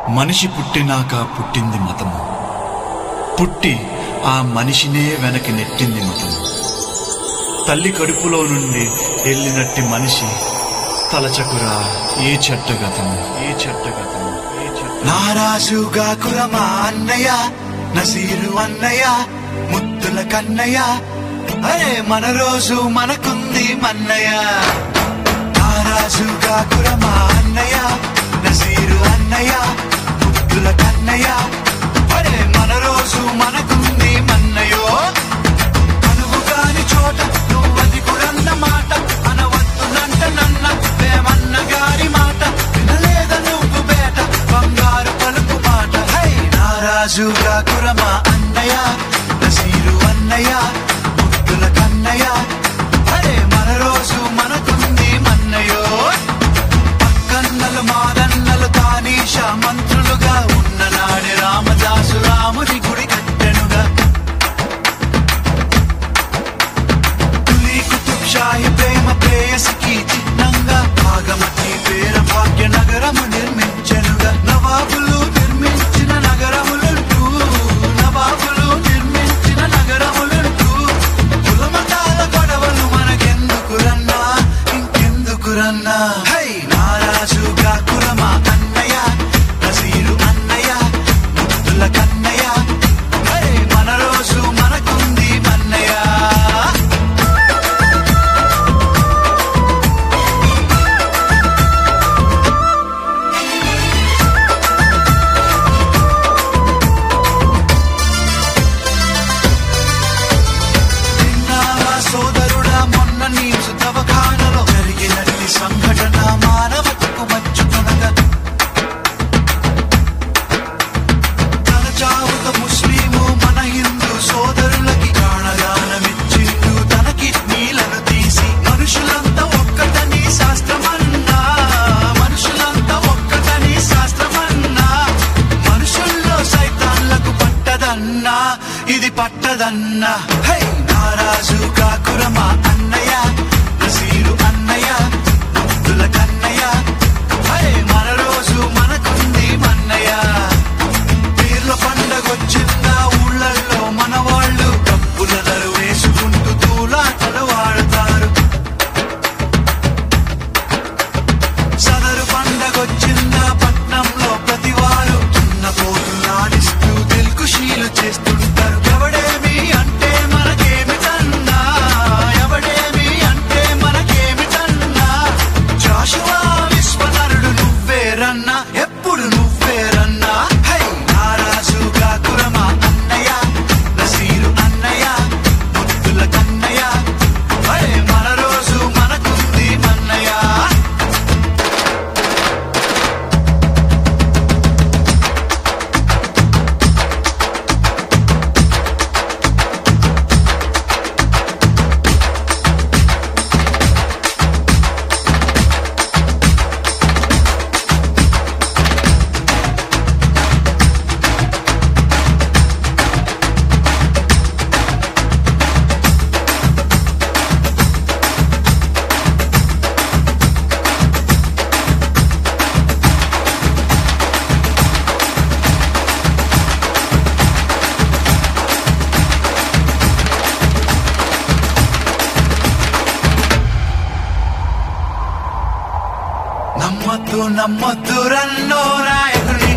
మనిషి పుట్టినాక పుట్టింది మతము పుట్టి ఆ మనిషినే వెనక్కి నెట్టింది మతము తల్లి కడుపులో నుండి వెళ్ళినట్టి మనిషి తలచకురా ఏ చెట్టగతము ఏ చెట్టగతము ఏ చెట్ట నారాజుగా కురమా అన్నయ్య నసీరు అన్నయ్య ముద్దుల కన్నయ్య అరే మన రోజు మనకుంది మన్నయ్య నారాజుగా కురమా అన్నయ్య నసీరు అన్నయ్య ముద్దుల కన్నయ్య అరే మన రోజు మనకుంది మన్నయో కనువు కాని చోట నువ్వది కురన్న మాట అనవద్దునంట నన్న వేమన్న గారి మాట వినలేద నువ్వు బేట బంగారు పలుకు మాట హై నారాజుగా కురమా అన్నయ్య నసీరు అన్నయ్య ముద్దుల కన్నయ్య అరే మన రోజు మనకుంది మన్నయో పక్కన్నలు మాదన్నలు తానీష మంత్రులుగా ఉన్న నాడి రామదాసు రాముని గుడి కట్టెనుగా తులి కుతుబ్ షాహి ప్రేమ ప్రేయసికి చిహ్నంగా భాగమతి పేర భాగ్య నగరము నిర్మించెనుగా నవాబులు నిర్మించిన నగరములంటూ నవాబులు నిర్మించిన నగరములంటూ కులమతాల గొడవలు మనకెందుకురన్నా ఇంకెందుకురన్నా హై నారాజుగా కులమా అన్నయ్య నసీరు అన్నయ్య ముద్దుల కన్నయ్య హై మన రోజు మనకుంది మన్నయ్య విన్నావా సోదరుడా మొన్న నీసు దవఖానలో జరిగినట్టి సంఘటన మానవతకు మచ్చుకొనగా తన చావుతో ముస్లిము మన హిందూ సోదరులకి ప్రాణదానమిచ్చిండు తన కిడ్నీలను తీసి మనుషులంతా ఒక్కటని శాస్త్రమన్నా మనుషులంతా ఒక్కటని శాస్త్రమన్నా మనుషుల్లో సైతాన్లకు పట్టదన్నా ఇది పట్టదన్నా హై నారాజు కాకురమా అన్నయ్య నసీరు అన్నయ్య ముద్దుల కన్నయ్య హై మన రోజు మనకుంది మన్నయ్య పీర్ల పండగొచ్చిందా ఊళ్ళల్లో మన వాళ్ళు డబ్బుల ధర వేసుకుంటూ తూలాటలు వాడతారు సదరు పండగొచ్చిందా పట్నంలో ప్రతివారు చిన్న పోతులాడిస్తూ తెలుగుశీలు చేస్తుంటారు ఎవడేమి అంటే మనకేమిటన్నా ఎవడేమి అంటే మనకేమిటన్నా జాషువా విశ్వనరుడు నువ్వేరన్నా ఎప్పుడు నువ్వేరన్నా హై నారాజుగా కురమా అన్నయ్య నసీరు అన్నయ్య ముద్దుల కన్నయ్య హై మన రోజు మనకుంది మన్నయ్య నమ్మద్దు నమ్మద్దు రన్నో నాయకుని